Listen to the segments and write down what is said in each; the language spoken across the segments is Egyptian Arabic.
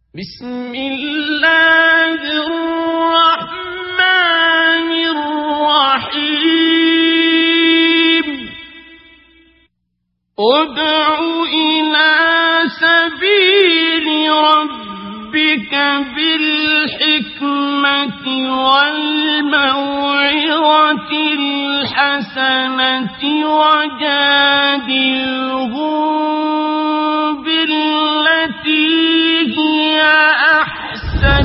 بسم الله الرحمن الرحيم ادع إلى سبيل ربك بالحكمة والموعظة الحسنة وجادلهم بالتي هي أحسن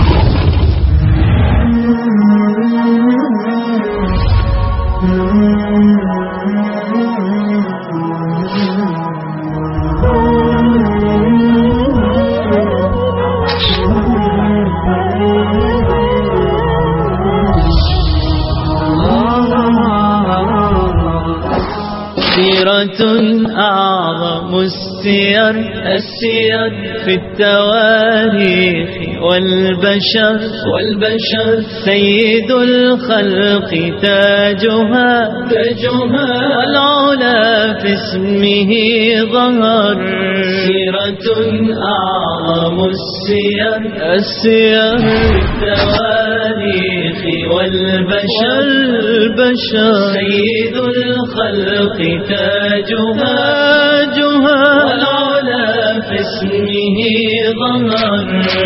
سيرة أعظم السير السير في التواريخ والبشر والبشر سيد الخلق تاجها تاجها والعلا في اسمه ظهر سيرة أعظم السير السير في التواريخ والبشر البشر سيد الخلق تاجها تاجها والعلا في اسمه ظهر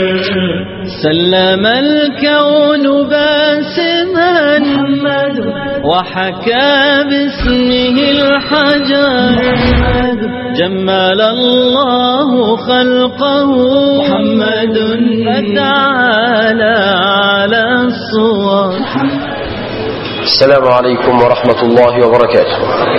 سلم الكون باسما وحكى باسمه الحجر جمل الله خلقه محمد فتعالى على الصور السلام عليكم ورحمة الله وبركاته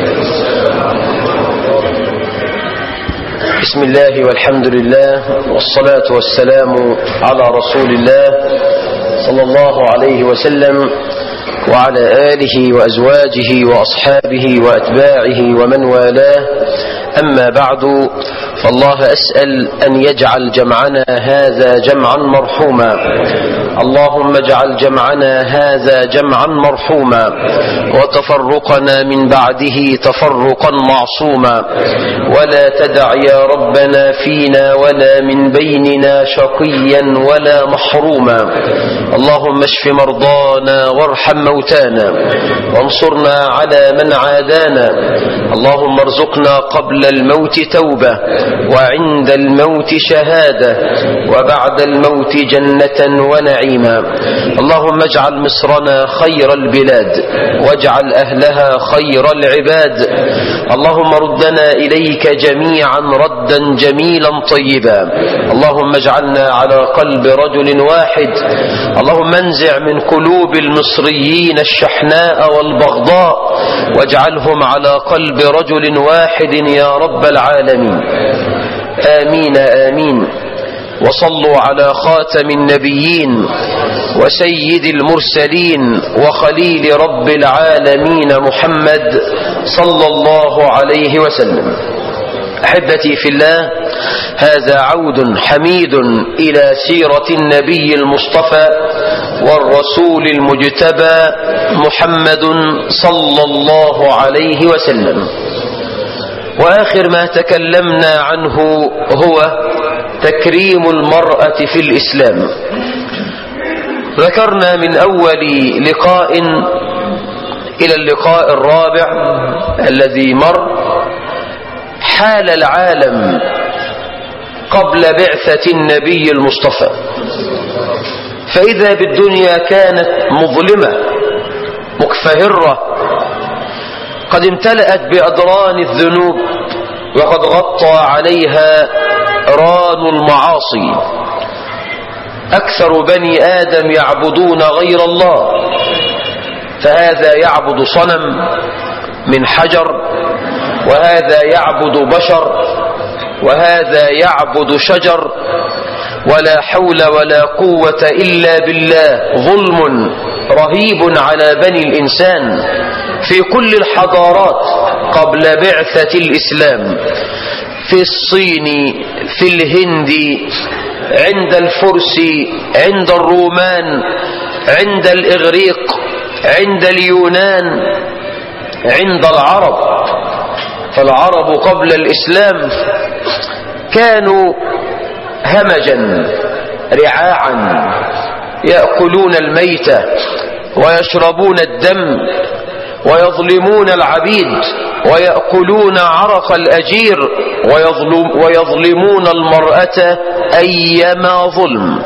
بسم الله والحمد لله والصلاة والسلام على رسول الله صلى الله عليه وسلم وعلى آله وأزواجه وأصحابه وأتباعه ومن والاه أما بعد فالله أسأل أن يجعل جمعنا هذا جمعا مرحوما اللهم اجعل جمعنا هذا جمعا مرحوما وتفرقنا من بعده تفرقا معصوما ولا تدع يا ربنا فينا ولا من بيننا شقيا ولا محروما اللهم اشف مرضانا وارحم موتانا وانصرنا على من عادانا اللهم ارزقنا قبل الموت توبة وعند الموت شهادة وبعد الموت جنة ونعيما اللهم اجعل مصرنا خير البلاد واجعل أهلها خير العباد اللهم ردنا إليك جميعا ردا جميلا طيبا اللهم اجعلنا على قلب رجل واحد اللهم انزع من قلوب المصريين الشحناء والبغضاء واجعلهم على قلب رجل واحد يا رب العالمين آمين آمين وصلوا على خاتم النبيين وسيد المرسلين وخليل رب العالمين محمد صلى الله عليه وسلم أحبتي في الله هذا عود حميد إلى سيرة النبي المصطفى والرسول المجتبى محمد صلى الله عليه وسلم وآخر ما تكلمنا عنه هو تكريم المرأة في الإسلام ذكرنا من أول لقاء إلى اللقاء الرابع الذي مر حال العالم قبل بعثة النبي المصطفى فإذا بالدنيا كانت مظلمة مكفهرة قد امتلأت بأدران الذنوب وقد غطى عليها ران المعاصي أكثر بني آدم يعبدون غير الله فهذا يعبد صنم من حجر وهذا يعبد بشر وهذا يعبد شجر ولا حول ولا قوة إلا بالله ظلم رهيب على بني الإنسان في كل الحضارات قبل بعثة الإسلام في الصين في الهند عند الفرس عند الرومان عند الإغريق عند اليونان عند العرب فالعرب قبل الإسلام كانوا همجا رعاعا يأكلون الميتة ويشربون الدم ويظلمون العبيد ويأكلون عرق الأجير ويظلم ويظلمون المرأة أيما ظلم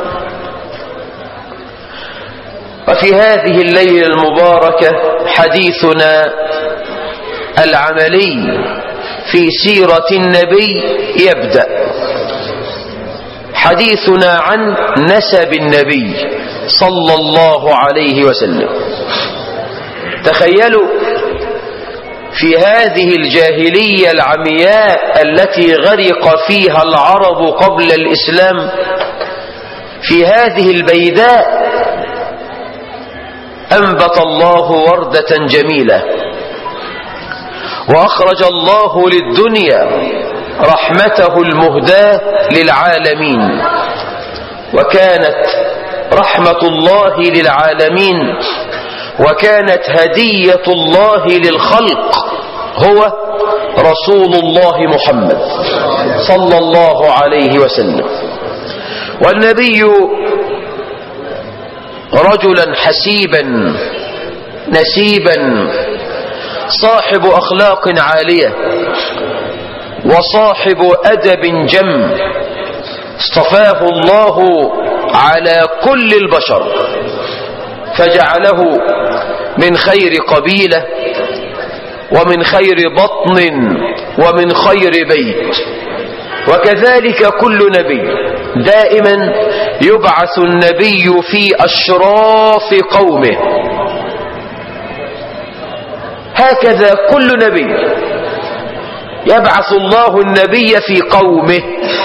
وفي هذه الليلة المباركة حديثنا العملي في سيرة النبي يبدأ حديثنا عن نسب النبي صلى الله عليه وسلم تخيلوا في هذه الجاهلية العمياء التي غرق فيها العرب قبل الإسلام في هذه البيداء أنبت الله وردة جميلة وأخرج الله للدنيا رحمته المهداة للعالمين وكانت رحمة الله للعالمين وكانت هدية الله للخلق هو رسول الله محمد صلى الله عليه وسلم والنبي رجلا حسيبا نسيبا صاحب أخلاق عالية وصاحب أدب جم اصطفاه الله على كل البشر فجعله من خير قبيلة ومن خير بطن ومن خير بيت وكذلك كل نبي دائما يبعث النبي في أشراف قومه هكذا كل نبي يبعث الله النبي في قومه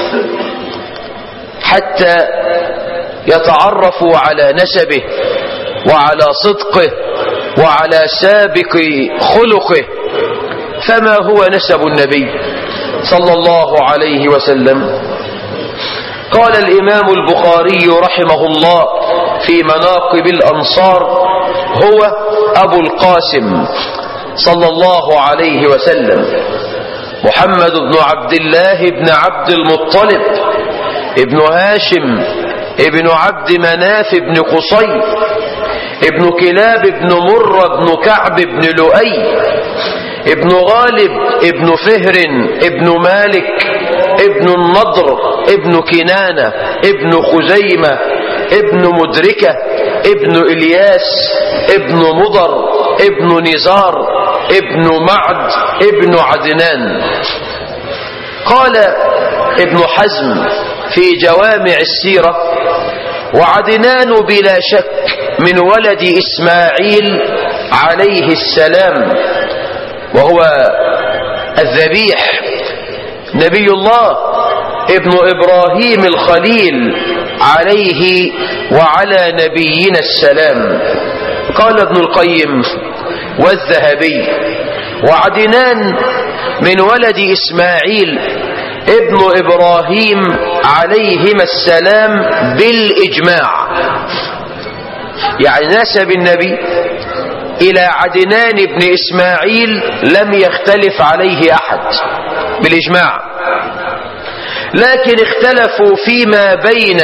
حتى يتعرفوا على نسبه وعلى صدقه وعلى سابق خلقه فما هو نسب النبي صلى الله عليه وسلم قال الإمام البخاري رحمه الله في مناقب الأنصار هو أبو القاسم صلى الله عليه وسلم محمد بن عبد الله بن عبد المطلب ابن هاشم ابن عبد مناف بن قصي ابن كلاب بن مر بن كعب بن لؤي ابن غالب ابن فهر ابن مالك ابن النضر ابن كنانة ابن خزيمة ابن مدركة ابن إلياس ابن مضر ابن نزار ابن معد ابن عدنان قال ابن حزم في جوامع السيرة وعدنان بلا شك من ولد إسماعيل عليه السلام وهو الذبيح نبي الله ابن إبراهيم الخليل عليه وعلى نبينا السلام قال ابن القيم والذهبي وعدنان من ولد إسماعيل ابن إبراهيم عليهما السلام بالإجماع يعني نسب النبي إلى عدنان بن إسماعيل لم يختلف عليه أحد بالإجماع لكن اختلفوا فيما بين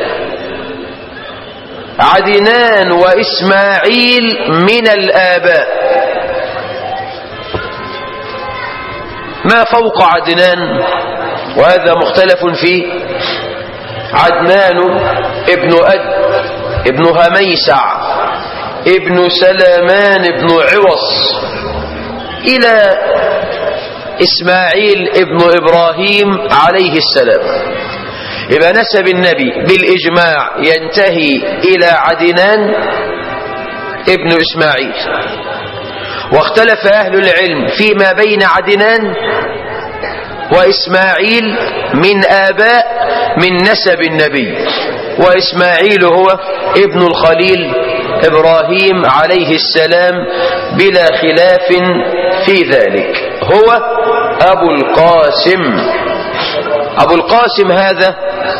عدنان وإسماعيل من الآباء ما فوق عدنان وهذا مختلف فيه عدنان ابن أد ابن هميسع ابن سلامان ابن عوص إلى إسماعيل ابن إبراهيم عليه السلام يبقى نسب النبي بالإجماع ينتهي إلى عدنان ابن إسماعيل واختلف أهل العلم فيما بين عدنان وإسماعيل من آباء من نسب النبي وإسماعيل هو ابن الخليل إبراهيم عليه السلام بلا خلاف في ذلك هو أبو القاسم أبو القاسم هذا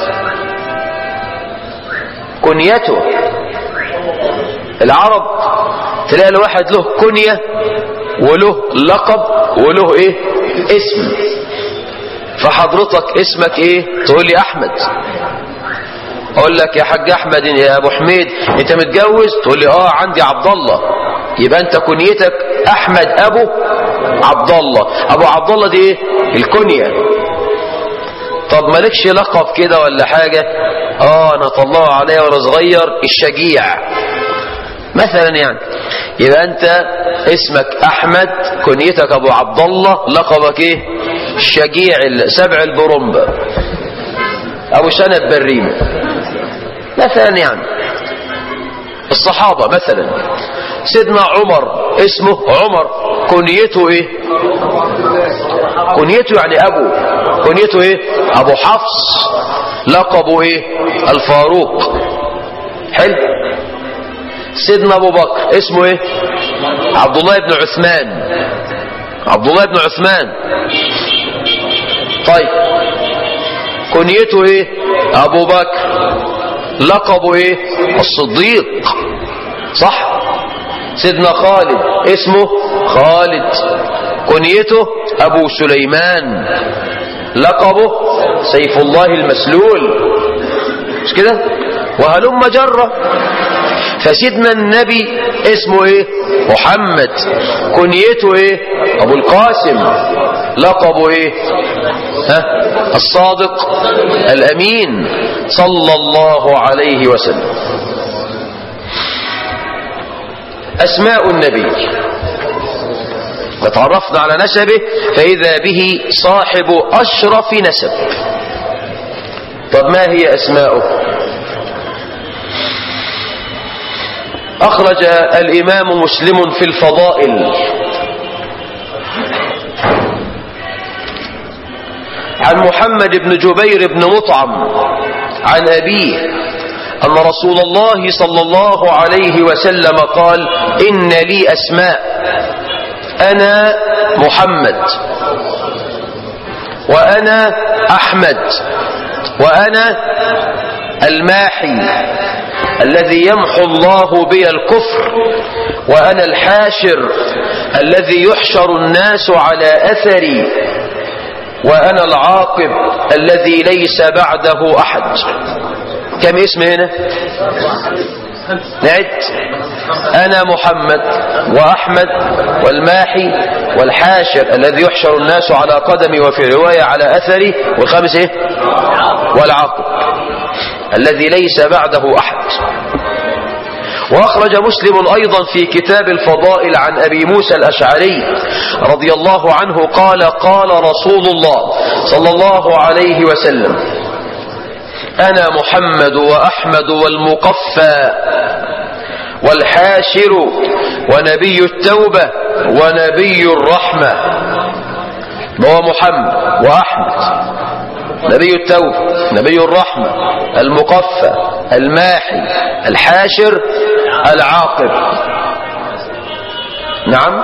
كنيته العرب تلاقي الواحد له كنية وله لقب وله ايه اسم فحضرتك اسمك ايه تقول لي احمد اقول لك يا حاج احمد يا ابو حميد انت متجوز تقول لي اه عندي عبد الله يبقى انت كنيتك احمد ابو عبد الله ابو عبد الله دي ايه الكنيه طب مالكش لقب كده ولا حاجه اه انا طلعوا عليا وانا صغير الشجيع مثلا يعني يبقى انت اسمك احمد كنيتك ابو عبد الله لقبك ايه الشجيع سبع البرمبة ابو سنة بريمة مثلا يعني الصحابة مثلا سيدنا عمر اسمه عمر كنيته ايه كنيته يعني ابو كنيته ايه ابو حفص لقبه ايه الفاروق حلو سيدنا ابو بكر اسمه ايه عبد الله بن عثمان عبد الله بن عثمان طيب كنيته ايه ابو بكر لقبه ايه الصديق صح سيدنا خالد اسمه خالد كنيته ابو سليمان لقبه سيف الله المسلول مش كده وهلم جرة فسيدنا النبي اسمه ايه محمد كنيته ايه ابو القاسم لقبه ايه ها الصادق الامين صلى الله عليه وسلم اسماء النبي وتعرفنا على نسبه فاذا به صاحب اشرف نسب طب ما هي اسماؤه أخرج الإمام مسلم في الفضائل عن محمد بن جبير بن مطعم عن أبيه أن رسول الله صلى الله عليه وسلم قال إن لي أسماء أنا محمد وأنا أحمد وأنا الماحي الذي يمحو الله بي الكفر وأنا الحاشر الذي يحشر الناس على أثري وأنا العاقب الذي ليس بعده أحد كم اسم هنا نعد أنا محمد وأحمد والماحي والحاشر الذي يحشر الناس على قدمي وفي رواية على أثري والخامس إيه والعاقب الذي ليس بعده أحد وأخرج مسلم أيضا في كتاب الفضائل عن أبي موسى الأشعري رضي الله عنه قال قال رسول الله صلى الله عليه وسلم أنا محمد وأحمد والمقفى والحاشر ونبي التوبة ونبي الرحمة هو محمد وأحمد نبي التوبة نبي الرحمة المقفى الماحي الحاشر العاقب نعم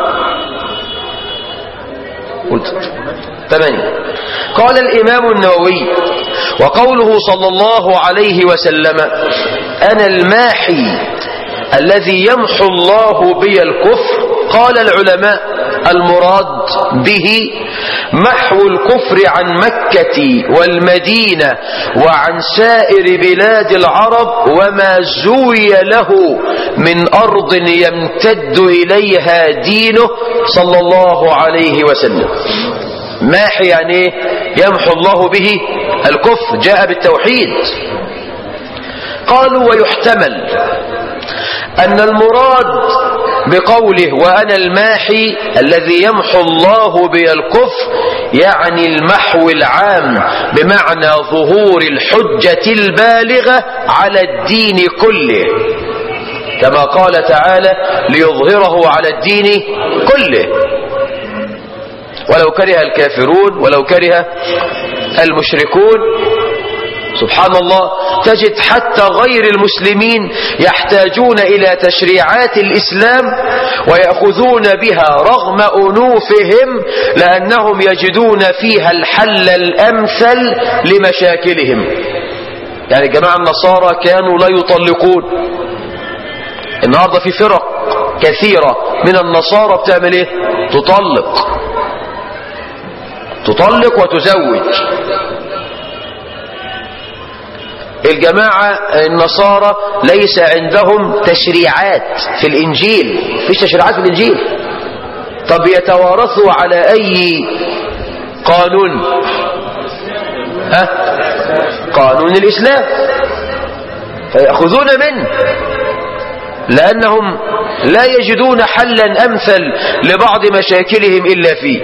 قلت ثمانية قال الإمام النووي وقوله صلى الله عليه وسلم أنا الماحي الذي يمحو الله بي الكفر قال العلماء المراد به محو الكفر عن مكة والمدينة وعن سائر بلاد العرب وما زوي له من أرض يمتد إليها دينه صلى الله عليه وسلم ماحي يعني يمحو الله به الكفر جاء بالتوحيد قالوا ويحتمل أن المراد بقوله وأنا الماحي الذي يمحو الله بي الكفر يعني المحو العام بمعنى ظهور الحجة البالغة على الدين كله كما قال تعالى ليظهره على الدين كله ولو كره الكافرون ولو كره المشركون سبحان الله تجد حتى غير المسلمين يحتاجون إلى تشريعات الإسلام ويأخذون بها رغم أنوفهم لأنهم يجدون فيها الحل الأمثل لمشاكلهم يعني جماعة النصارى كانوا لا يطلقون النهاردة في فرق كثيرة من النصارى بتعمل ايه تطلق تطلق وتزوج الجماعة النصارى ليس عندهم تشريعات في الإنجيل فيش تشريعات في الإنجيل طب يتوارثوا على أي قانون ها قانون الإسلام فيأخذون منه لأنهم لا يجدون حلا أمثل لبعض مشاكلهم إلا فيه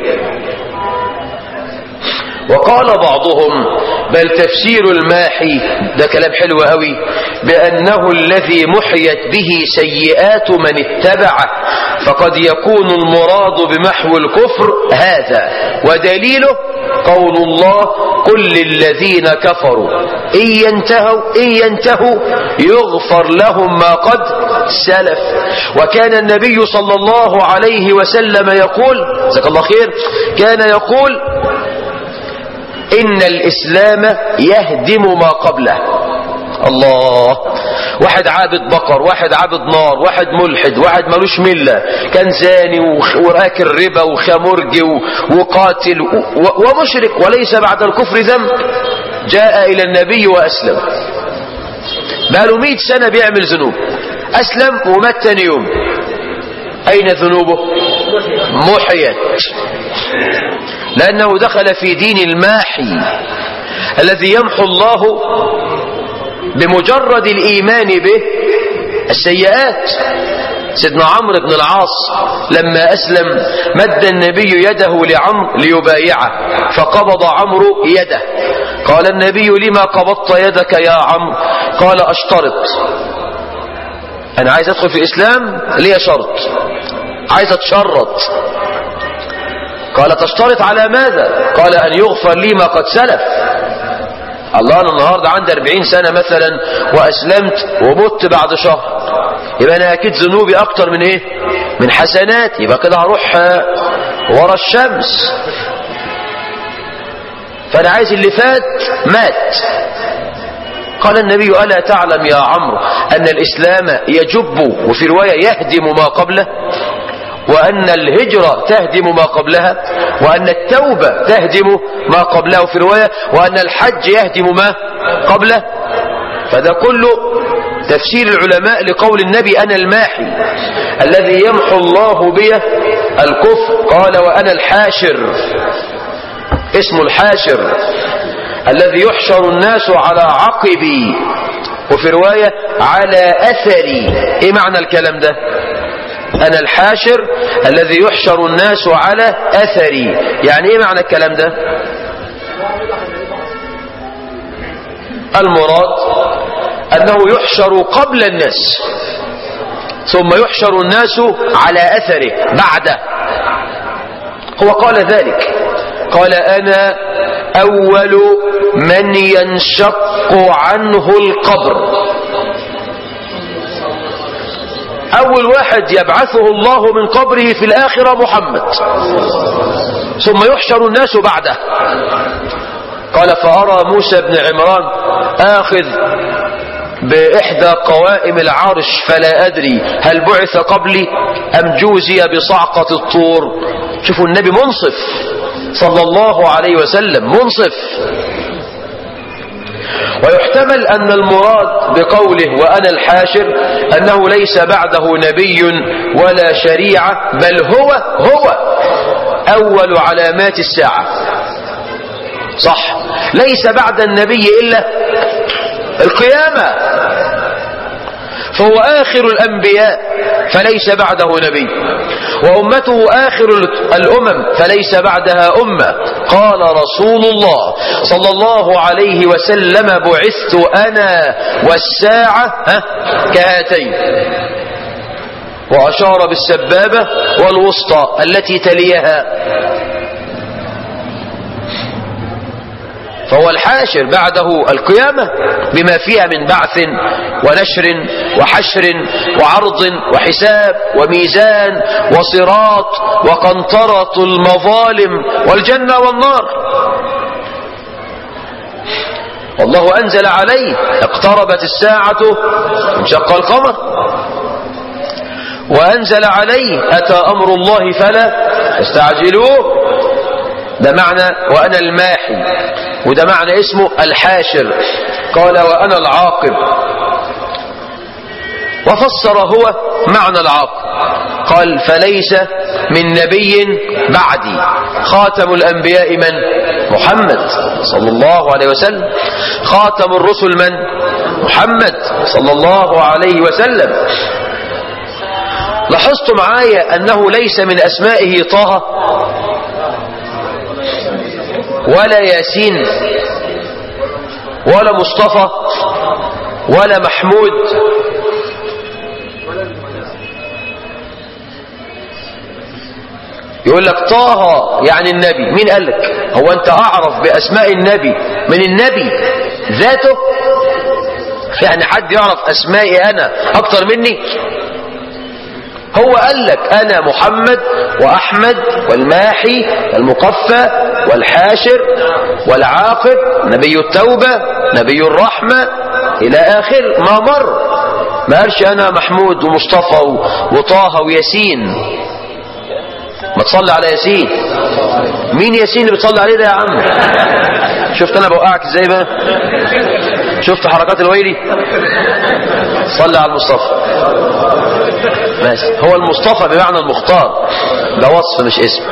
وقال بعضهم بل تفسير الماحي ده كلام حلو قوي بأنه الذي محيت به سيئات من اتبعه فقد يكون المراد بمحو الكفر هذا ودليله قول الله قل للذين كفروا إن ينتهوا, إن ينتهوا يغفر لهم ما قد سلف وكان النبي صلى الله عليه وسلم يقول جزاك الله خير كان يقول إن الإسلام يهدم ما قبله الله واحد عابد بقر واحد عابد نار واحد ملحد واحد ملوش ملة كان زاني وراكل ربا وخمرجي وقاتل ومشرك وليس بعد الكفر ذنب جاء إلى النبي وأسلم بقاله مئة سنة بيعمل ذنوب أسلم ومات تاني يوم أين ذنوبه محيت لأنه دخل في دين الماحي الذي يمحو الله بمجرد الإيمان به السيئات سيدنا عمرو بن العاص لما أسلم مد النبي يده لعمرو ليبايعه فقبض عمرو يده قال النبي لما قبضت يدك يا عمرو قال أشترط أنا عايز أدخل في الإسلام ليه شرط عايز أتشرط قال تشترط على ماذا قال أن يغفر لي ما قد سلف الله أنا النهاردة عندي 40 سنة مثلا وأسلمت ومت بعد شهر يبقى أنا أكيد ذنوبي أكتر من إيه من حسنات يبقى كده هروح ورا الشمس فأنا عايز اللي فات مات قال النبي ألا تعلم يا عمرو أن الإسلام يجب وفي رواية يهدم ما قبله وأن الهجرة تهدم ما قبلها وأن التوبة تهدم ما قبله في رواية وأن الحج يهدم ما قبله فده كله تفسير العلماء لقول النبي أنا الماحي الذي يمحو الله به الكفر قال وأنا الحاشر اسم الحاشر الذي يحشر الناس على عقبي وفي رواية على أثري ايه معنى الكلام ده أنا الحاشر الذي يحشر الناس على أثري يعني إيه معنى الكلام ده المراد أنه يحشر قبل الناس ثم يحشر الناس على أثره بعده هو قال ذلك قال أنا أول من ينشق عنه القبر أول واحد يبعثه الله من قبره في الآخرة محمد ثم يحشر الناس بعده قال فأرى موسى بن عمران آخذ بإحدى قوائم العرش فلا أدري هل بعث قبلي أم جوزي بصعقة الطور شوفوا النبي منصف صلى الله عليه وسلم منصف ويحتمل أن المراد بقوله وأنا الحاشر أنه ليس بعده نبي ولا شريعة بل هو هو أول علامات الساعة صح ليس بعد النبي إلا القيامة فهو آخر الأنبياء فليس بعده نبي وأمته آخر الأمم فليس بعدها أمة قال رسول الله صلى الله عليه وسلم بعثت أنا والساعة كهاتين وأشار بالسبابة والوسطى التي تليها فهو الحاشر بعده القيامة بما فيها من بعث ونشر وحشر وعرض وحساب وميزان وصراط وقنطرة المظالم والجنة والنار والله أنزل عليه اقتربت الساعة انشق القمر وأنزل عليه أتى أمر الله فلا تستعجلوه ده معنى وأنا الماحي وده معنى اسمه الحاشر قال وأنا العاقب وفسر هو معنى العاقب قال فليس من نبي بعدي خاتم الأنبياء من محمد صلى الله عليه وسلم خاتم الرسل من محمد صلى الله عليه وسلم لاحظت معايا أنه ليس من أسمائه طه ولا ياسين ولا مصطفى ولا محمود يقول لك طه يعني النبي مين قال لك هو انت اعرف باسماء النبي من النبي ذاته يعني حد يعرف اسمائي انا اكتر مني هو قال لك انا محمد واحمد والماحي والمقفى والحاشر والعاقب نبي التوبة نبي الرحمة الى اخر ما مر ما قالش انا محمود ومصطفى وطه وياسين ما تصلي على ياسين مين ياسين اللي بتصلي عليه ده يا عم شفت انا بوقعك ازاي بقى شفت حركات الويلي صلي على المصطفى ماشي هو المصطفى بمعنى المختار ده وصف مش اسم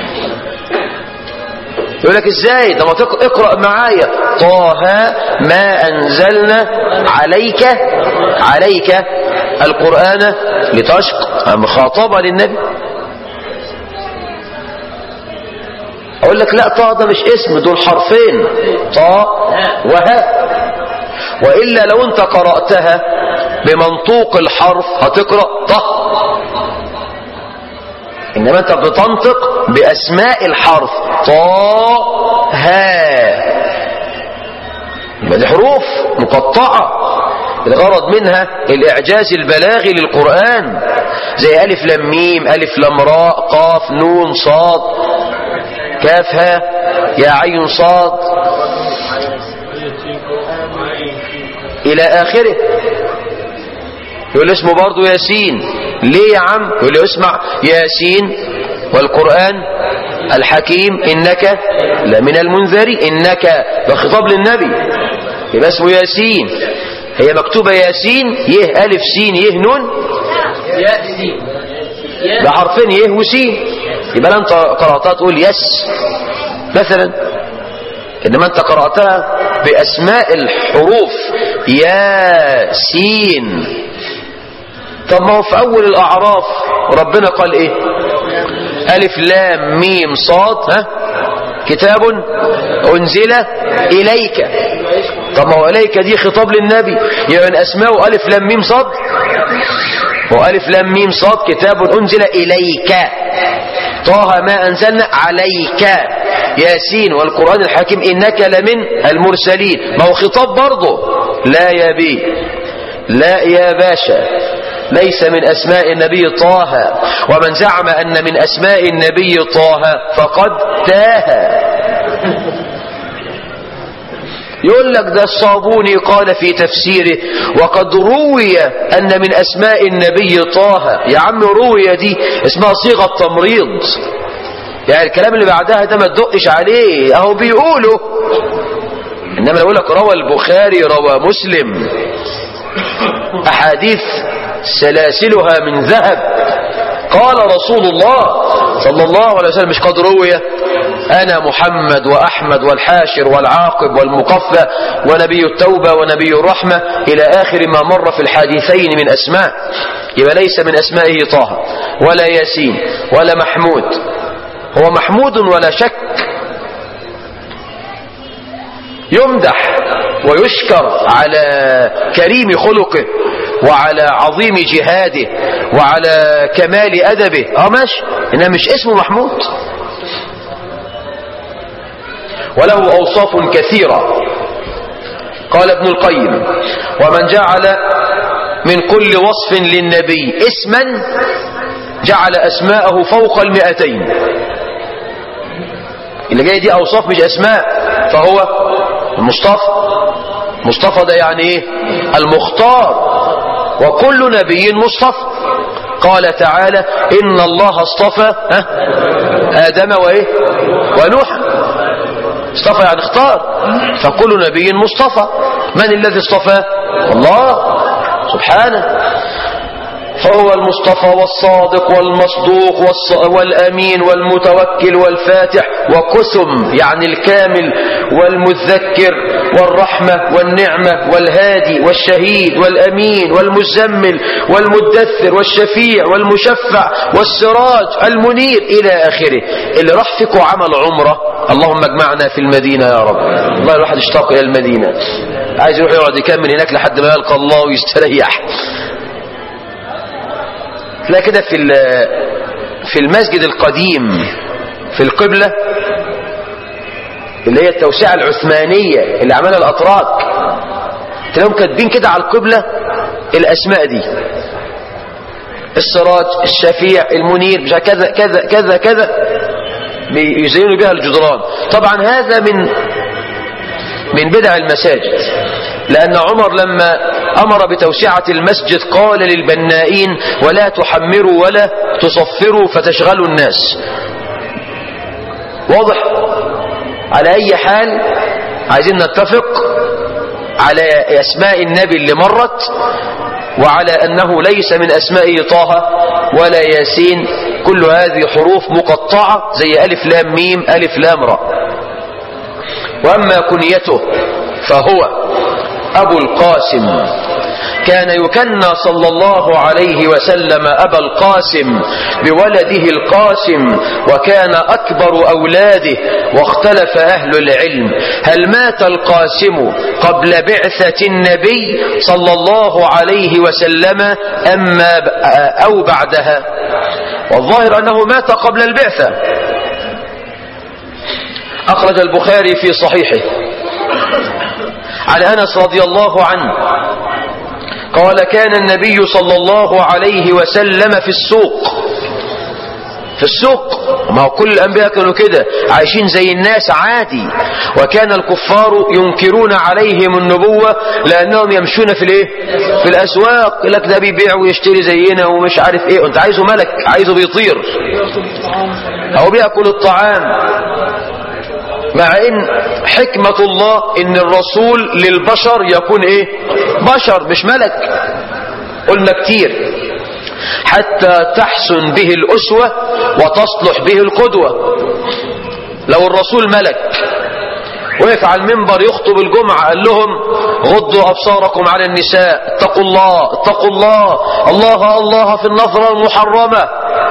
يقول لك ازاي ده ما تق- اقرا معايا طه ما انزلنا عليك عليك القران لتشق مخاطبه للنبي اقول لك لا طه ده مش اسم دول حرفين طه وها والا لو انت قراتها بمنطوق الحرف هتقرا طه انما انت بتنطق باسماء الحرف طه ها يبقى دي حروف مقطعه الغرض منها الاعجاز البلاغي للقران زي الف لام ميم الف لام راء قاف نون صاد كاف ها يا عين صاد الى اخره يقول اسمه برضه ياسين ليه يا عم يقول له اسمع ياسين والقرآن الحكيم إنك لمن المنذرين إنك ده خطاب للنبي يبقى اسمه ياسين هي مكتوبة ياسين يه ألف سين يه نون ده حرفين يه وسين يبقى انت قرأتها تقول يس مثلا انما انت قرأتها باسماء الحروف ياسين طب ما هو في اول الاعراف ربنا قال ايه الف لام ميم صاد ها كتاب انزل اليك طب ما هو اليك دي خطاب للنبي يعني اسماءه الف لام ميم صاد وألف لام ميم صاد كتاب أنزل إليك طه ما أنزلنا عليك ياسين والقرآن الحكيم إنك لمن المرسلين ما هو خطاب برضه لا يا بي لا يا باشا ليس من أسماء النبي طه ومن زعم أن من أسماء النبي طه فقد تاه يقول لك ده الصابوني قال في تفسيره وقد روي أن من أسماء النبي طه يا عم روي دي اسمها صيغة تمريض يعني الكلام اللي بعدها ده ما تدقش عليه اهو بيقولوا انما لو لك روى البخاري روى مسلم احاديث سلاسلها من ذهب قال رسول الله صلى الله عليه وسلم مش قد روي أنا محمد وأحمد والحاشر والعاقب والمقفى ونبي التوبة ونبي الرحمة إلى آخر ما مر في الحديثين من أسماء يبقى ليس من أسمائه طه ولا ياسين ولا محمود هو محمود ولا شك يمدح ويشكر على كريم خلقه وعلى عظيم جهاده وعلى كمال أدبه اه ماشي إنما مش اسمه محمود وله أوصاف كثيرة قال ابن القيم ومن جعل من كل وصف للنبي اسما جعل أسماءه فوق المئتين اللي جاي دي أوصاف مش أسماء فهو المصطفى مصطفى ده يعني ايه المختار وكل نبي مصطفى قال تعالى إن الله اصطفى ها آدم وإيه ونوحا اصطفى يعني اختار فكل نبي مصطفى من الذي اصطفاه الله سبحانه فهو المصطفى والصادق والمصدوق والص... والأمين والمتوكل والفاتح وكثم يعني الكامل والمذكر والرحمة والنعمة والهادي والشهيد والأمين والمزمل والمدثر والشفيع والمشفع والسراج المنير إلى آخره اللي راح فيكم عمل عمره اللهم اجمعنا في المدينة يا رب الله الواحد اشتاق إلى المدينة عايز يروح يقعد يكمل هناك لحد ما يلقى الله ويستريح تلاقي كده في في المسجد القديم في القبلة اللي هي التوسعة العثمانية اللي عملها الأتراك تلاقيهم كاتبين كده على القبلة الأسماء دي السراج الشفيع المنير مش كذا كذا كذا كذا بيزينوا بها الجدران طبعا هذا من من بدع المساجد لأن عمر لما أمر بتوسعة المسجد قال للبنائين ولا تحمروا ولا تصفروا فتشغلوا الناس واضح على أي حال عايزين نتفق على أسماء النبي اللي مرت وعلى أنه ليس من أسمائه طه ولا ياسين كل هذه حروف مقطعة زي ألف لام ميم ألف لام راء وأما كنيته فهو أبو القاسم كان يكنى صلى الله عليه وسلم أبا القاسم بولده القاسم وكان أكبر أولاده واختلف أهل العلم هل مات القاسم قبل بعثة النبي صلى الله عليه وسلم أما أو بعدها والظاهر أنه مات قبل البعثة أخرج البخاري في صحيحه عن أنس رضي الله عنه قال كان النبي صلى الله عليه وسلم في السوق في السوق ما هو كل الأنبياء كانوا كده عايشين زي الناس عادي وكان الكفار ينكرون عليهم النبوة لأنهم يمشون في الايه في الأسواق يقول لك ده بيبيع ويشتري زينا ومش عارف ايه انت عايزه ملك عايزه بيطير أو بيأكل الطعام مع ان حكمة الله ان الرسول للبشر يكون ايه بشر مش ملك قلنا كتير حتى تحسن به الأسوة وتصلح به القدوة لو الرسول ملك وقف على المنبر يخطب الجمعة قال لهم غضوا أبصاركم على النساء اتقوا الله اتقوا الله الله الله في النظرة المحرمة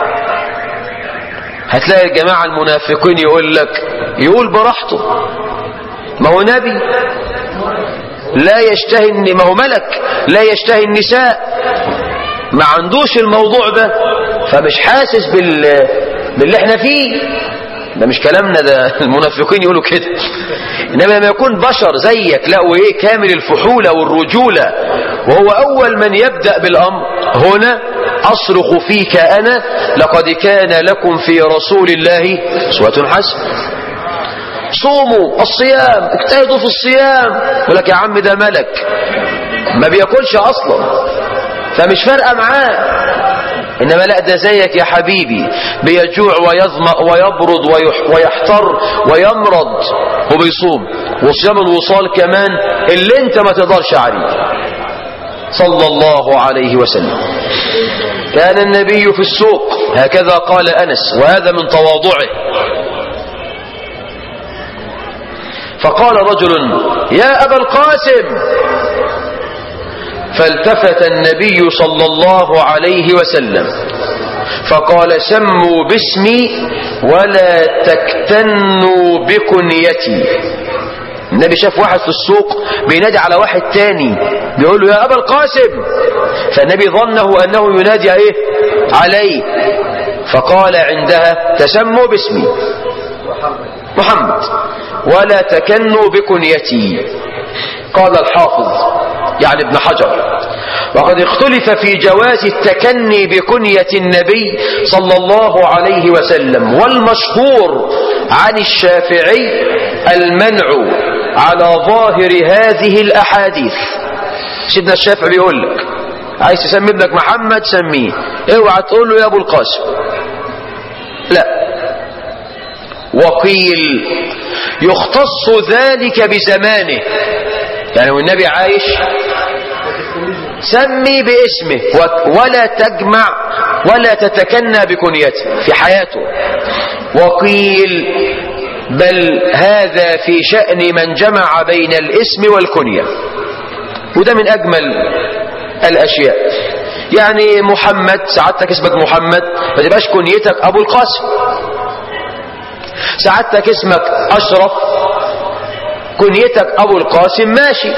هتلاقي الجماعة المنافقين يقول لك يقول براحته ما هو نبي لا يشتهي ما هو ملك لا يشتهي النساء ما عندوش الموضوع ده فمش حاسس بال باللي احنا فيه ده مش كلامنا ده المنافقين يقولوا كده انما لما يكون بشر زيك لا وايه كامل الفحولة والرجولة وهو اول من يبدأ بالامر هنا اصرخ فيك انا لقد كان لكم في رسول الله اسوة حسنة صوموا الصيام اجتهدوا في الصيام يقول لك يا عم ده ملك ما بياكلش اصلا فمش فارقه معاه انما لا ده زيك يا حبيبي بيجوع ويظمأ ويبرد ويح ويحتر ويمرض وبيصوم وصيام الوصال كمان اللي انت ما تقدرش عليه صلى الله عليه وسلم كان النبي في السوق هكذا قال أنس وهذا من تواضعه فقال رجل يا أبا القاسم فالتفت النبي صلى الله عليه وسلم فقال سموا باسمي ولا تكتنوا بكنيتي النبي شاف واحد في السوق بينادي على واحد تاني بيقول له يا أبا القاسم فالنبي ظنه أنه ينادي ايه عليه فقال عندها تسموا باسمي محمد ولا تكنوا بكنيتي قال الحافظ يعني ابن حجر وقد اختلف في جواز التكني بكنية النبي صلى الله عليه وسلم والمشهور عن الشافعي المنع على ظاهر هذه الأحاديث سيدنا الشافعي بيقول لك عايز تسمي ابنك محمد سميه اوعى تقول له يا ابو القاسم لا وقيل يختص ذلك بزمانه يعني والنبي عايش سمي باسمه ولا تجمع ولا تتكنى بكنيته في حياته وقيل بل هذا في شأن من جمع بين الاسم والكنية وده من أجمل الأشياء يعني محمد سعادتك اسمك محمد ما تبقاش كنيتك أبو القاسم سعادتك اسمك أشرف كنيتك أبو القاسم ماشي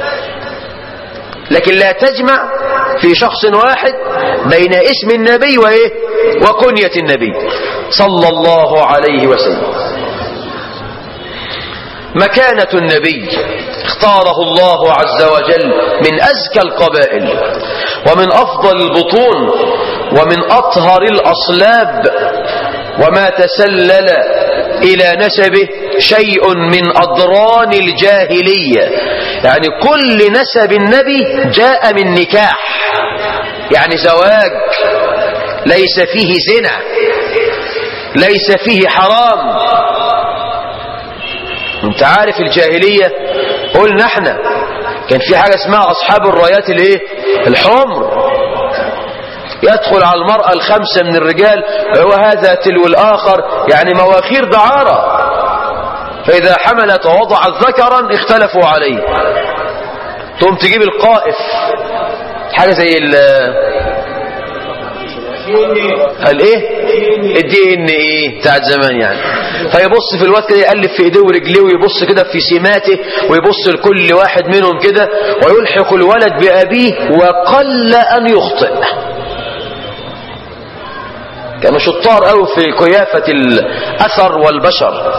لكن لا تجمع في شخص واحد بين اسم النبي وإيه وكنية النبي صلى الله عليه وسلم مكانة النبي اختاره الله عز وجل من أزكى القبائل ومن أفضل البطون ومن أطهر الأصلاب وما تسلل إلى نسبه شيء من أضران الجاهلية يعني كل نسب النبي جاء من نكاح يعني زواج ليس فيه زنا ليس فيه حرام انت عارف الجاهلية قلنا احنا كان في حاجة اسمها اصحاب الرايات الايه الحمر يدخل على المرأة الخمسة من الرجال وهذا تلو الآخر يعني مواخير دعارة فإذا حملت ووضعت ذكرا اختلفوا عليه تقوم تجيب القائف حاجة زي ال الايه الدي ان ايه بتاعت زمان يعني فيبص في الوقت كده يقلب في ايديه ورجليه ويبص كده في سماته ويبص لكل واحد منهم كده ويلحق الولد بأبيه وقل أن يخطئ كانوا شطار قوي في قيافة الأثر والبشر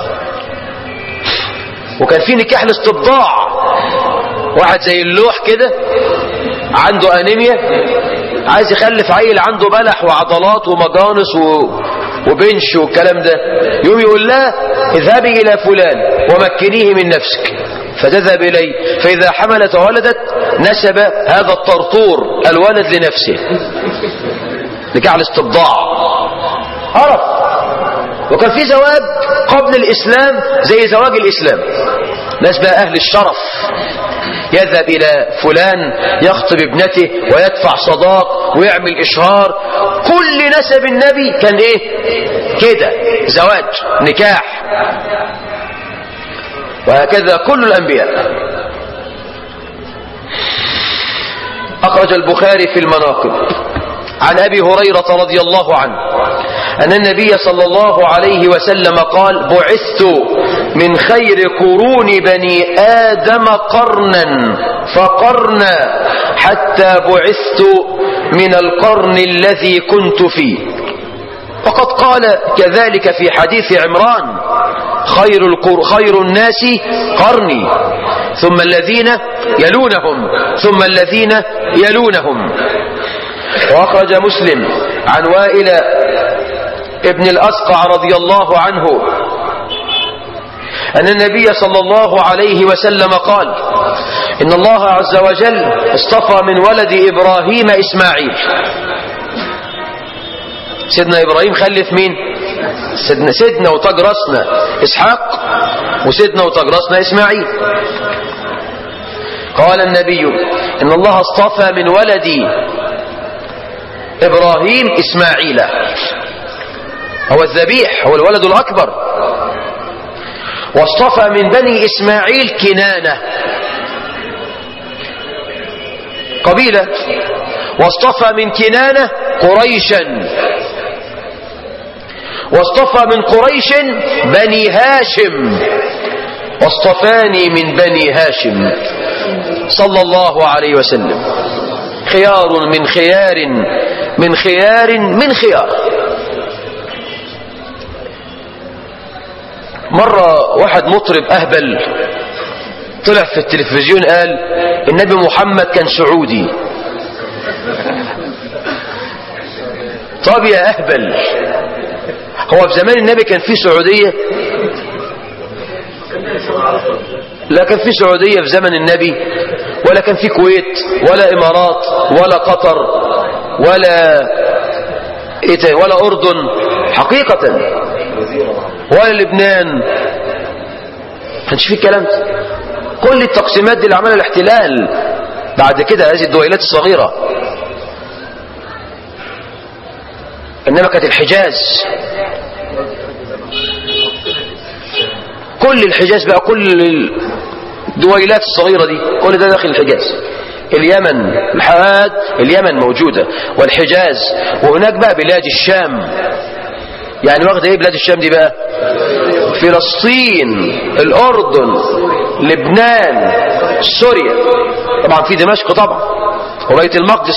وكان في نكاح الاستبضاع واحد زي اللوح كده عنده أنيميا عايز يخلف عيل عنده بلح وعضلات ومجانس و... وبنش والكلام ده يوم يقول لها اذهبي إلى فلان ومكنيه من نفسك فتذهب إليه فإذا حملت وولدت نسب هذا الطرطور الولد لنفسه نكاح الاستبضاع عرف وكان في زواج قبل الإسلام زي زواج الإسلام ناس بقى أهل الشرف يذهب إلى فلان يخطب ابنته ويدفع صداق ويعمل إشهار كل نسب النبي كان إيه كده زواج نكاح وهكذا كل الأنبياء أخرج البخاري في المناقب عن أبي هريرة رضي الله عنه أن النبي صلى الله عليه وسلم قال بعثت من خير قرون بني آدم قرنا فقرنا حتى بعثت من القرن الذي كنت فيه وقد قال كذلك في حديث عمران خير, القر... خير الناس قرني ثم الذين يلونهم ثم الذين يلونهم وأخرج مسلم عن وائل ابن الأسقع رضي الله عنه أن النبي صلى الله عليه وسلم قال إن الله عز وجل اصطفى من ولد إبراهيم إسماعيل سيدنا إبراهيم خلف مين سيدنا, سيدنا وتاج راسنا إسحاق وسيدنا وتاج راسنا إسماعيل قال النبي إن الله اصطفى من ولد إبراهيم إسماعيل هو الذبيح هو الولد الأكبر واصطفى من بني إسماعيل كنانة قبيلة واصطفى من كنانة قريشا واصطفى من قريش بني هاشم واصطفاني من بني هاشم صلى الله عليه وسلم خيار من خيار من خيار من خيار مرة واحد مطرب أهبل طلع في التلفزيون قال النبي محمد كان سعودي طب يا أهبل هو في زمان النبي كان في سعودية لا كان في سعودية في زمن النبي ولا كان في كويت ولا إمارات ولا قطر ولا إيه ولا أردن حقيقة ولا لبنان كانش فيه الكلام ده كل التقسيمات دي اللي عملها الاحتلال بعد كده هذه الدويلات الصغيرة انما كانت الحجاز كل الحجاز بقى كل الدويلات الصغيرة دي كل ده داخل الحجاز اليمن لحد اليمن موجودة والحجاز وهناك بقى بلاد الشام يعني واخد ايه بلاد الشام دي بقى فلسطين الاردن لبنان سوريا طبعا في دمشق طبعا وبيت المقدس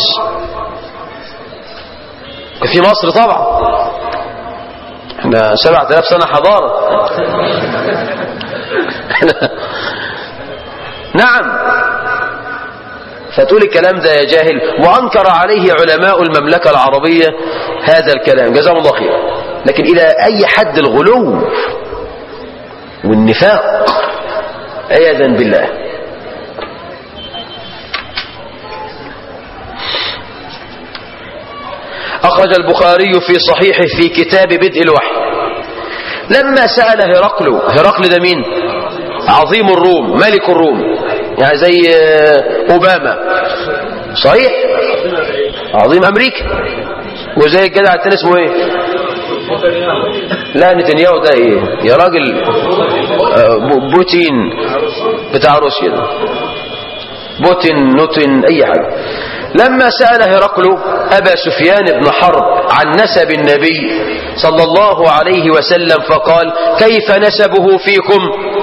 في مصر طبعا احنا سبعة آلاف سنة حضارة نعم فتقول الكلام ده يا جاهل وأنكر عليه علماء المملكة العربية هذا الكلام جزاهم الله خير لكن إلى أي حد الغلو والنفاق عياذا بالله أخرج البخاري في صحيحه في كتاب بدء الوحي لما سأل هرقل هرقل ده مين عظيم الروم ملك الروم يعني زي أوباما صحيح عظيم أمريكا وزي الجدع التاني اسمه ايه لا نتنياهو ده ايه يا راجل بوتين بتاع روسيا ده بوتين نوتين اي حاجة لما سأل هرقل أبا سفيان بن حرب عن نسب النبي صلى الله عليه وسلم فقال كيف نسبه فيكم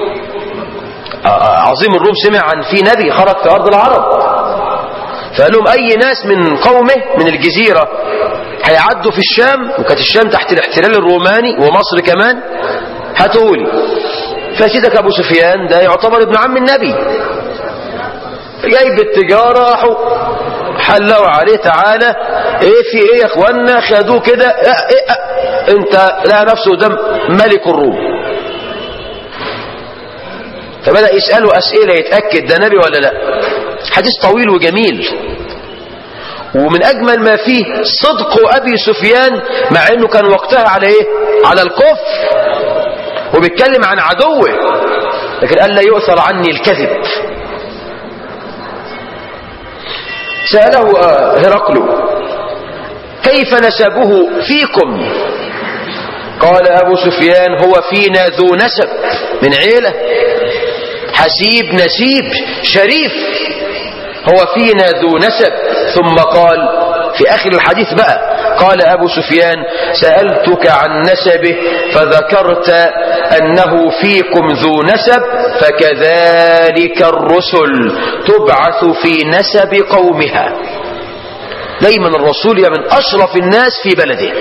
عظيم الروم سمع عن في نبي خرج في أرض العرب فقال لهم أي ناس من قومه من الجزيرة هيعدوا في الشام وكانت الشام تحت الاحتلال الروماني ومصر كمان هتقولي فسيدك أبو سفيان ده يعتبر ابن عم النبي جاي بالتجارة راحوا حلوا عليه تعالى ايه في ايه يا اخوانا خدوه كده إيه إيه انت لا نفسه قدام ملك الروم فبدأ يسأله أسئلة يتأكد ده نبي ولا لا حديث طويل وجميل ومن أجمل ما فيه صدق أبي سفيان مع أنه كان وقتها على إيه على الكفر وبيتكلم عن عدوه لكن قال لا يؤثر عني الكذب سأله هرقل كيف نسبه فيكم قال أبو سفيان هو فينا ذو نسب من عيلة حسيب نسيب شريف هو فينا ذو نسب ثم قال في آخر الحديث بقى قال أبو سفيان سألتك عن نسبه فذكرت أنه فيكم ذو نسب فكذلك الرسل تبعث في نسب قومها دايما الرسول من أشرف الناس في بلده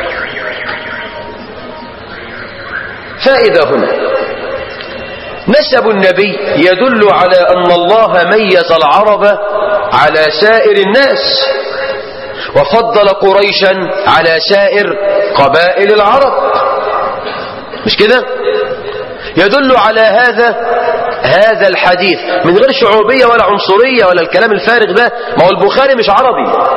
فإذا هنا نسب النبي يدل على أن الله ميز العرب على سائر الناس وفضل قريشا على سائر قبائل العرب مش كده يدل على هذا هذا الحديث من غير شعوبية ولا عنصرية ولا الكلام الفارغ ده ما هو البخاري مش عربي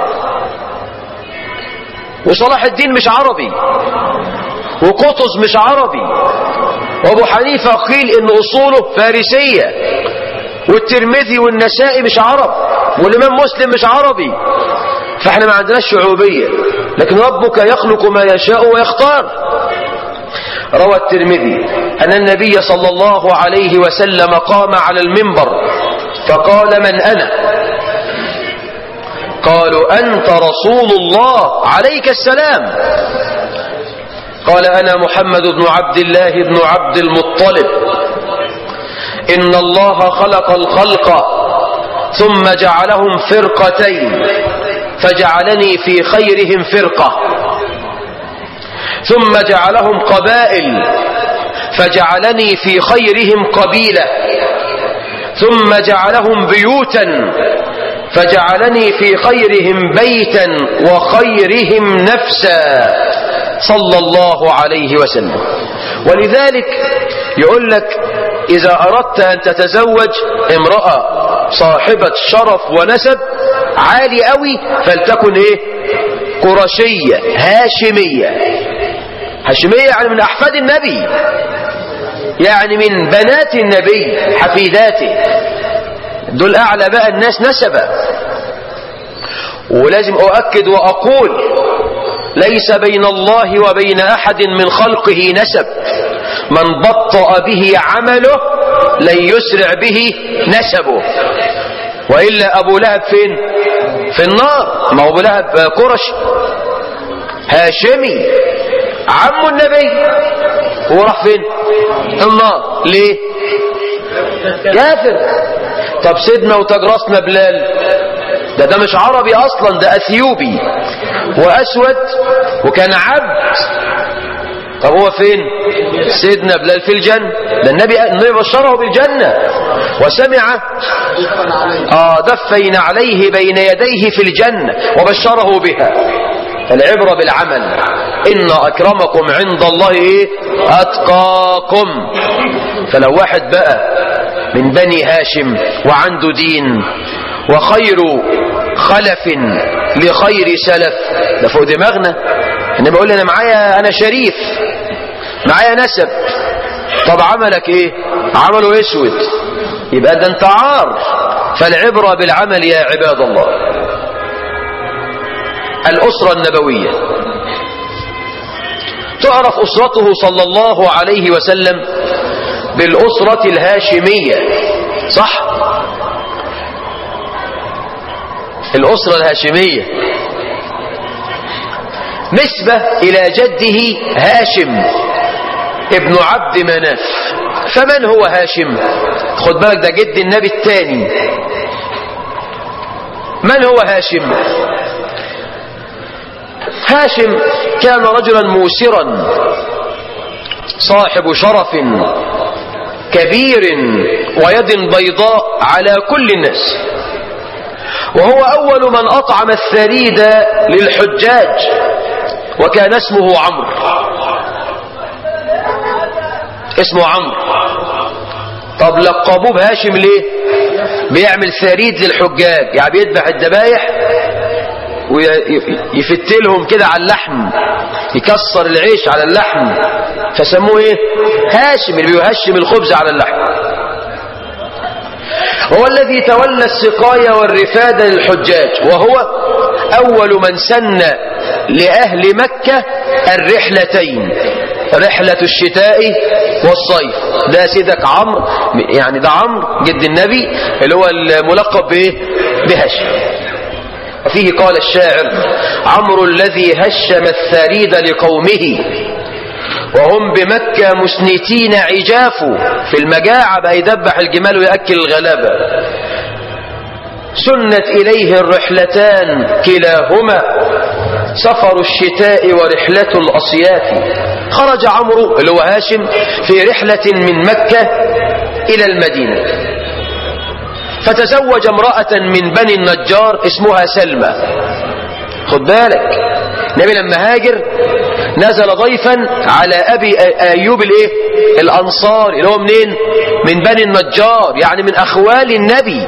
وصلاح الدين مش عربي وقطز مش عربي وابو حنيفة قيل ان اصوله فارسية والترمذي والنسائي مش عرب والامام مسلم مش عربي فاحنا ما عندناش شعوبية لكن ربك يخلق ما يشاء ويختار روى الترمذي أن النبي صلى الله عليه وسلم قام على المنبر فقال من أنا قالوا أنت رسول الله عليك السلام قال أنا محمد بن عبد الله بن عبد المطلب إن الله خلق الخلق ثم جعلهم فرقتين فجعلني في خيرهم فرقة ثم جعلهم قبائل فجعلني في خيرهم قبيلة ثم جعلهم بيوتا فجعلني في خيرهم بيتا وخيرهم نفسا صلى الله عليه وسلم ولذلك يقول لك إذا أردت أن تتزوج امرأة صاحبة شرف ونسب عالي قوي فلتكن إيه قرشية هاشمية هاشمية يعني من أحفاد النبي يعني من بنات النبي حفيداته دول أعلى بقى الناس نسبا ولازم أؤكد وأقول ليس بين الله وبين أحد من خلقه نسب من بطأ به عمله لن يسرع به نسبه وإلا أبو لهب فين في النار ما هو أبو لهب قرش هاشمي عم النبي هو راح فين النار ليه كافر طب سيدنا وتجرسنا بلال ده ده مش عربي اصلا ده اثيوبي واسود وكان عبد طب هو فين سيدنا بلال في الجنة ده النبي النبي بشره بالجنة وسمع آه دفين عليه بين يديه في الجنة وبشره بها العبرة بالعمل إن أكرمكم عند الله إيه أتقاكم فلو واحد بقى من بني هاشم وعنده دين وخير خلف لخير سلف ده فوق دماغنا انا بقول انا معايا انا شريف معايا نسب طب عملك ايه عمله اسود يبقى ده انت عار فالعبرة بالعمل يا عباد الله الأسرة النبوية تعرف أسرته صلى الله عليه وسلم بالأسرة الهاشمية صح الأسرة الهاشمية نسبة إلى جده هاشم ابن عبد مناف فمن هو هاشم خد بالك ده جد النبي الثاني من هو هاشم هاشم كان رجلا موسرا صاحب شرف كبير ويد بيضاء على كل الناس وهو أول من أطعم الثريد للحجاج وكان اسمه عمرو اسمه عمرو طب لقبوه بهاشم ليه بيعمل ثريد للحجاج يعني بيذبح الذبايح ويفتلهم كده على اللحم يكسر العيش على اللحم فسموه ايه هاشم اللي بيهشم الخبز على اللحم هو الذي تولى السقاية والرفادة للحجاج وهو أول من سن لأهل مكة الرحلتين رحلة الشتاء والصيف ده سيدك عمرو يعني ده عمرو جد النبي اللي هو الملقب بايه بهشم وفيه قال الشاعر عمرو الذي هشم الثريد لقومه وهم بمكة مسنتين عجاف في المجاعة بقى يدبح الجمال ويأكل الغلابة سنت إليه الرحلتان كلاهما سفر الشتاء ورحلة الأصياف خرج عمرو اللي هو هاشم في رحلة من مكة إلى المدينة فتزوج امرأة من بني النجار اسمها سلمى خد بالك النبي لما هاجر نزل ضيفا على أبي أيوب الايه الأنصاري اللي هو منين من بني النجار يعني من أخوال النبي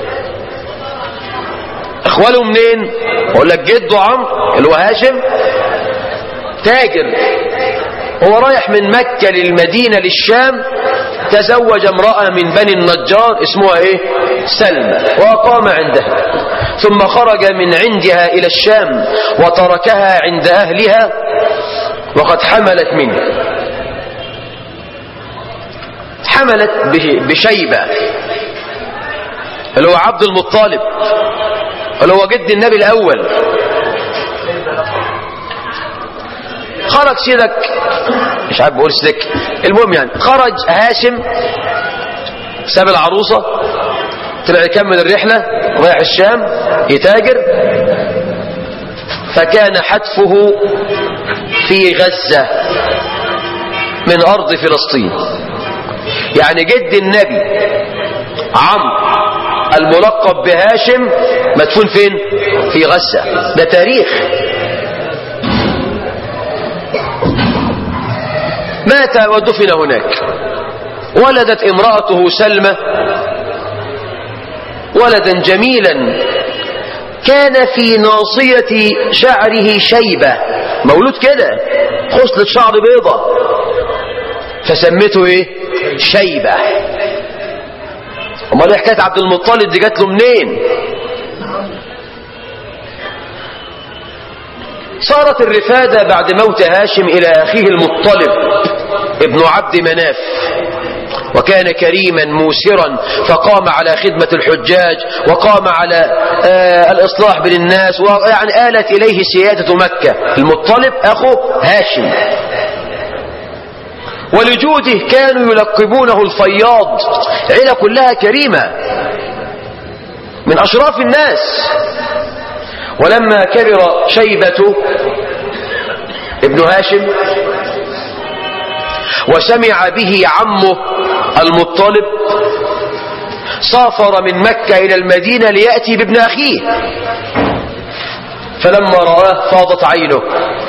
أخواله منين أقول لك جده عمرو اللي هو هاشم تاجر هو رايح من مكة للمدينة للشام تزوج امرأة من بني النجار اسمها ايه سلمى وأقام عندها ثم خرج من عندها إلى الشام وتركها عند أهلها وقد حملت منه حملت بشيبة اللي هو عبد المطالب اللي هو جد النبي الأول خرج سيدك مش عارف بقول سيدك المهم يعني خرج هاشم ساب العروسة طلع يكمل الرحلة رايح الشام يتاجر فكان حتفه في غزة من أرض فلسطين يعني جد النبي عمرو الملقب بهاشم مدفون فين في غزة ده تاريخ مات ودفن هناك ولدت امرأته سلمى ولدا جميلا كان في ناصية شعره شيبة مولود كده خصلة شعر بيضة فسمته ايه شيبة امال ايه حكايه عبد المطلب دي جات له منين صارت الرفادة بعد موت هاشم إلى أخيه المطلب ابن عبد مناف وكان كريما موسرا فقام على خدمة الحجاج وقام على آه الإصلاح بين الناس ويعني آلت إليه سيادة مكة المطلب أخو هاشم ولجوده كانوا يلقبونه الفياض عيلة كلها كريمة من أشراف الناس ولما كبر شيبة ابن هاشم وسمع به عمه المطلب سافر من مكة إلى المدينة ليأتي بابن أخيه فلما رآه فاضت عينه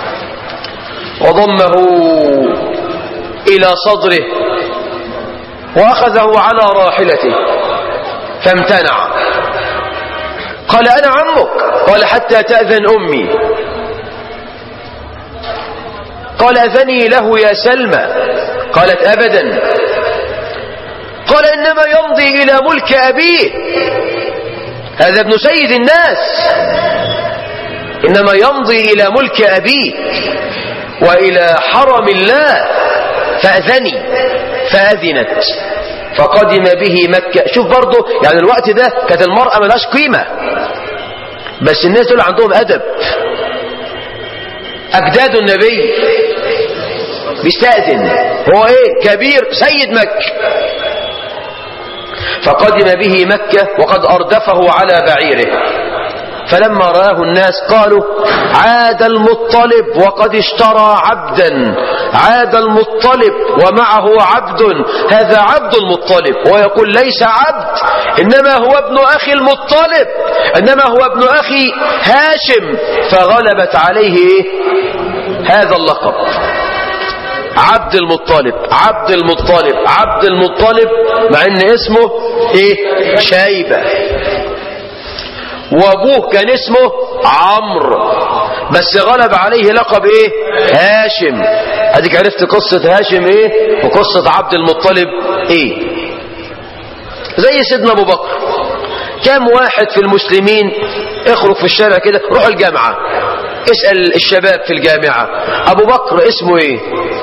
وضمه إلى صدره وأخذه على راحلته فامتنع قال أنا عمك قال حتى تأذن أمي قال أذني له يا سلمى قالت أبدا قال إنما يمضي إلى ملك أبيه هذا ابن سيد الناس إنما يمضي إلى ملك أبيه وإلى حرم الله فأذني فأذنت فقدم به مكة شوف برضه يعني الوقت ده كانت المرأة ملهاش قيمة بس الناس دول عندهم أدب أجداد النبي بيستأذن هو إيه كبير سيد مكة فقدم به مكة وقد أردفه على بعيره فلما رآه الناس قالوا عاد المطلب وقد اشترى عبدا عاد المطلب ومعه عبد هذا عبد المطلب ويقول ليس عبد إنما هو ابن أخي المطلب إنما هو ابن أخي هاشم فغلبت عليه هذا اللقب عبد المطلب عبد المطلب عبد المطلب مع ان اسمه ايه شيبه وابوه كان اسمه عمرو بس غلب عليه لقب ايه هاشم اديك عرفت قصة هاشم ايه وقصة عبد المطلب ايه زي سيدنا ابو بكر كم واحد في المسلمين اخرج في الشارع كده روح الجامعة اسأل الشباب في الجامعة ابو بكر اسمه ايه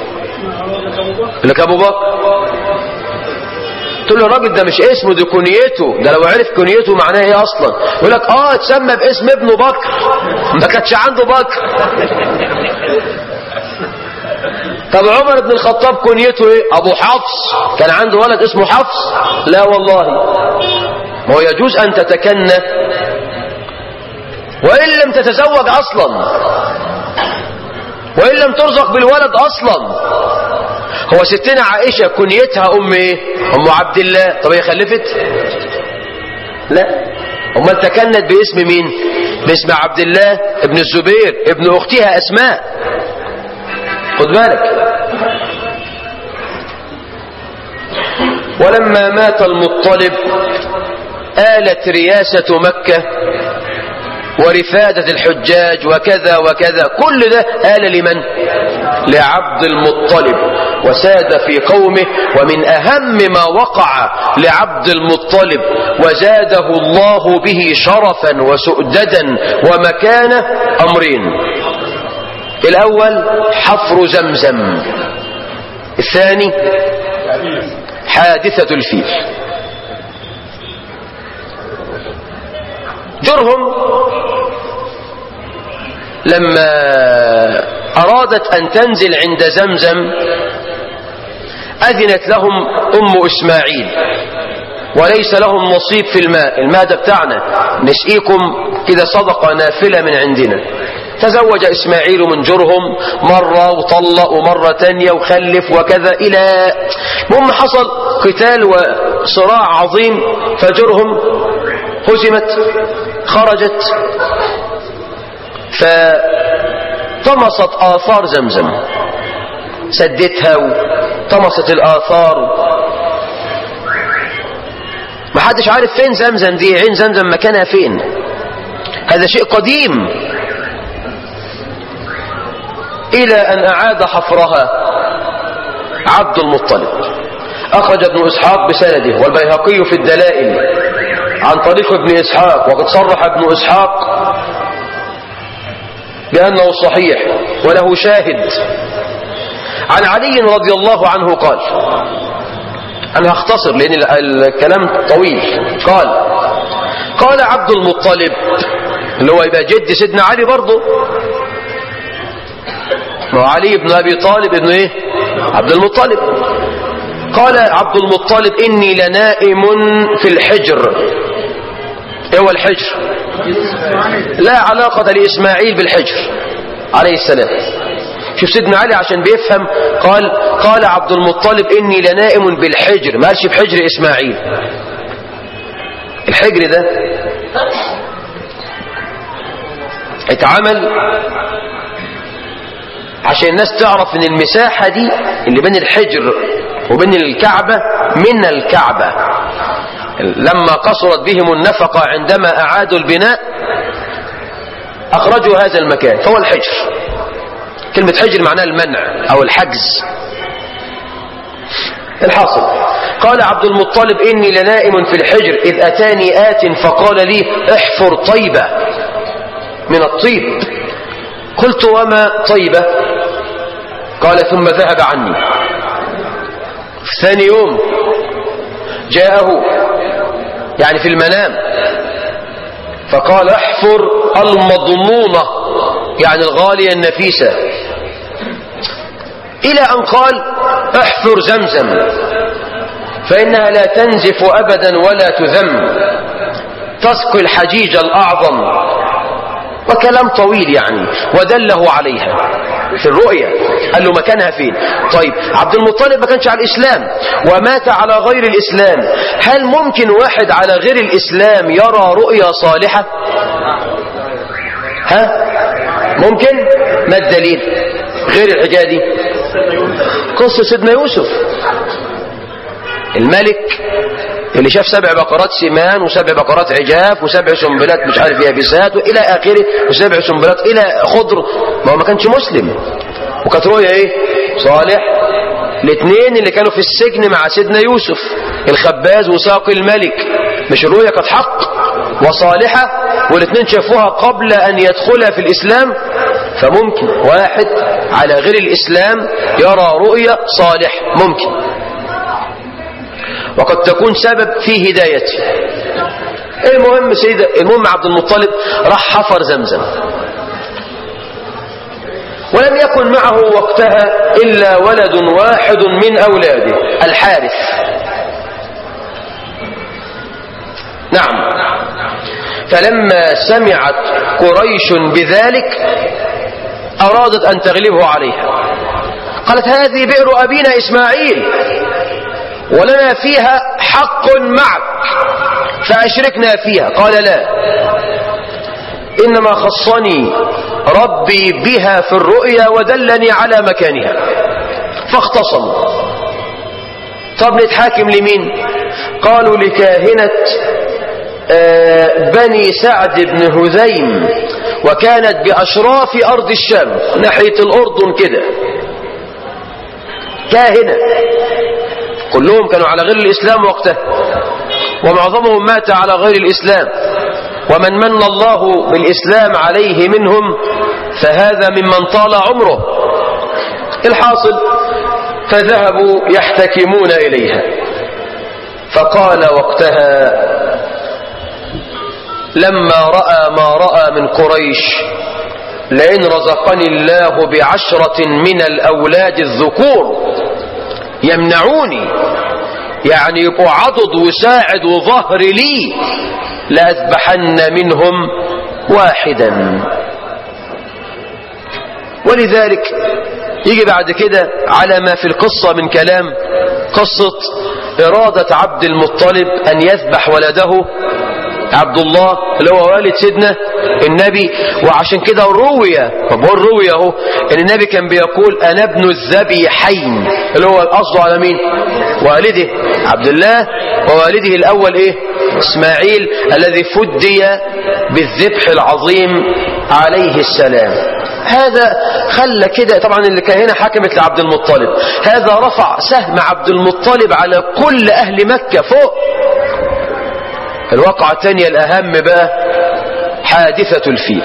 لك ابو بكر تقول له الراجل ده مش اسمه دي كنيته ده لو عرف كنيته معناه ايه اصلا يقول لك اه اتسمى باسم ابنه بكر ما كانش عنده بكر طب عمر بن الخطاب كنيته ايه ابو حفص كان عنده ولد اسمه حفص لا والله ما هو يجوز ان تتكنى وان لم تتزوج اصلا وان لم ترزق بالولد اصلا هو ستنا عائشة كنيتها أم إيه؟ أم عبد الله طب هي خلفت؟ لا أمال تكنت باسم مين؟ باسم عبد الله ابن الزبير ابن أختها أسماء خد بالك ولما مات المطلب آلت رياسة مكة ورفادة الحجاج وكذا وكذا كل ده آل لمن؟ لعبد المطلب وساد في قومه ومن أهم ما وقع لعبد المطلب وزاده الله به شرفا وسؤددا ومكانة أمرين الأول حفر زمزم الثاني حادثة الفيل جرهم لما أرادت أن تنزل عند زمزم أذنت لهم أم إسماعيل وليس لهم نصيب في الماء الماء ده بتاعنا نسقيكم كده صدقة نافلة من عندنا تزوج إسماعيل من جرهم مرة وطلق ومرة تانية وخلف وكذا إلى المهم حصل قتال وصراع عظيم فجرهم هزمت خرجت فطمست آثار زمزم سدتها وطمست الآثار ما حدش عارف فين زمزم دي عين زمزم مكانها فين هذا شيء قديم إلى أن أعاد حفرها عبد المطلب أخرج ابن إسحاق بسنده والبيهقي في الدلائل عن طريق ابن إسحاق وقد صرح ابن إسحاق بأنه صحيح وله شاهد عن علي رضي الله عنه قال أنا هختصر لأن الكلام طويل قال قال عبد المطلب اللي هو يبقى جد سيدنا علي برضه وعلي بن أبي طالب ابن إيه عبد المطلب قال عبد المطلب إني لنائم في الحجر إيه هو الحجر لا علاقة لإسماعيل بالحجر عليه السلام شوف سيدنا علي عشان بيفهم قال قال عبد المطلب إني لنائم بالحجر ما قالش بحجر إسماعيل الحجر ده اتعمل عشان الناس تعرف ان المساحة دي اللي بين الحجر وبين الكعبة من الكعبة لما قصرت بهم النفقة عندما أعادوا البناء أخرجوا هذا المكان فهو الحجر كلمة حجر معناها المنع أو الحجز الحاصل قال عبد المطلب إني لنائم في الحجر إذ أتاني آت فقال لي احفر طيبة من الطيب قلت وما طيبة قال ثم ذهب عني في ثاني يوم جاءه يعني في المنام فقال احفر المضمونة يعني الغالية النفيسة إلى أن قال احفر زمزم فإنها لا تنزف أبدا ولا تذم تسقي الحجيج الأعظم وكلام طويل يعني ودله عليها في الرؤية قال له مكانها فين طيب عبد المطلب ما كانش على الإسلام ومات على غير الإسلام هل ممكن واحد على غير الإسلام يرى رؤيا صالحة ها ممكن ما الدليل غير الحجاة دي قصة سيدنا يوسف الملك اللي شاف سبع بقرات سمان وسبع بقرات عجاف وسبع سنبلات مش عارف يابسات والى اخره وسبع سنبلات الى خضر ما هو ما كانش مسلم وكانت رؤيا ايه صالح الاثنين اللي كانوا في السجن مع سيدنا يوسف الخباز وساقي الملك مش الرؤيا كانت حق وصالحة والاثنين شافوها قبل ان يدخلها في الاسلام فممكن واحد على غير الاسلام يرى رؤيا صالح ممكن وقد تكون سبب في هدايته المهم سيد المهم عبد المطلب راح حفر زمزم ولم يكن معه وقتها إلا ولد واحد من أولاده الحارث نعم فلما سمعت قريش بذلك أرادت أن تغلبه عليها قالت هذه بئر أبينا إسماعيل ولنا فيها حق معك فأشركنا فيها قال لا إنما خصني ربي بها في الرؤيا ودلني على مكانها فاختصموا طب نتحاكم لمين قالوا لكاهنة بني سعد بن هذيم وكانت بأشراف أرض الشام ناحية الأردن كده كاهنة كلهم كانوا على غير الإسلام وقتها ومعظمهم مات على غير الإسلام ومن من الله بالإسلام عليه منهم فهذا ممن طال عمره الحاصل فذهبوا يحتكمون إليها فقال وقتها لما رأى ما رأى من قريش لئن رزقني الله بعشرة من الأولاد الذكور يمنعوني يعني يبقوا عضد وساعد وظهر لي لأذبحن منهم واحدا ولذلك يجي بعد كده على ما في القصة من كلام قصة إرادة عبد المطلب أن يذبح ولده عبد الله اللي هو والد سيدنا النبي وعشان كده روي طب هو الروي اهو ان النبي كان بيقول انا ابن الذبيحين اللي هو القصد على مين والده عبد الله ووالده الاول ايه اسماعيل الذي فدي بالذبح العظيم عليه السلام هذا خلى كده طبعا اللي كان هنا حكمت لعبد المطلب هذا رفع سهم عبد المطلب على كل أهل مكة فوق الواقعة الثانية الأهم بقى حادثة الفيل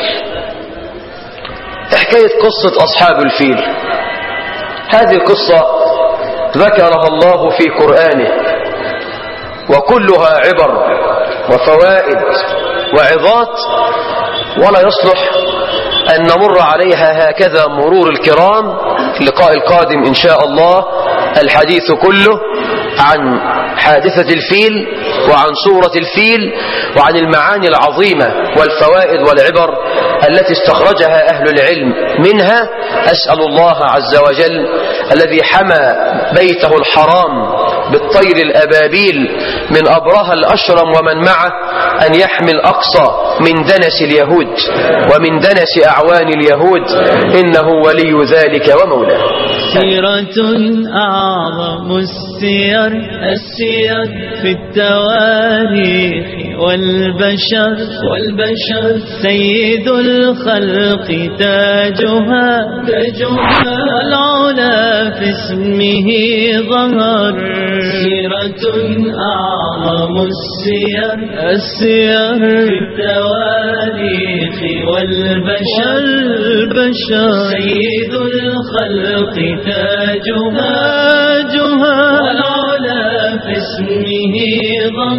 حكاية قصة أصحاب الفيل هذه القصة ذكرها الله في قرآنه وكلها عبر وفوائد وعظات ولا يصلح أن نمر عليها هكذا مرور الكرام في اللقاء القادم إن شاء الله الحديث كله عن حادثة الفيل وعن سورة الفيل وعن المعاني العظيمة والفوائد والعبر التي استخرجها أهل العلم منها أسأل الله عز وجل الذي حمى بيته الحرام بالطير الأبابيل من أبرهة الأشرم ومن معه أن يحمي الأقصى من دنس اليهود ومن دنس أعوان اليهود إنه ولي ذلك ومولاه سيرة أعظم السير السير في التواريخ والبشر والبشر سيد الخلق تاجها تاجها العلا في اسمه ظهر سيرة أعظم السير السير في التواريخ والبشر البشر سيد الخلق تاجها تاجها والعلا في اسمه ظهر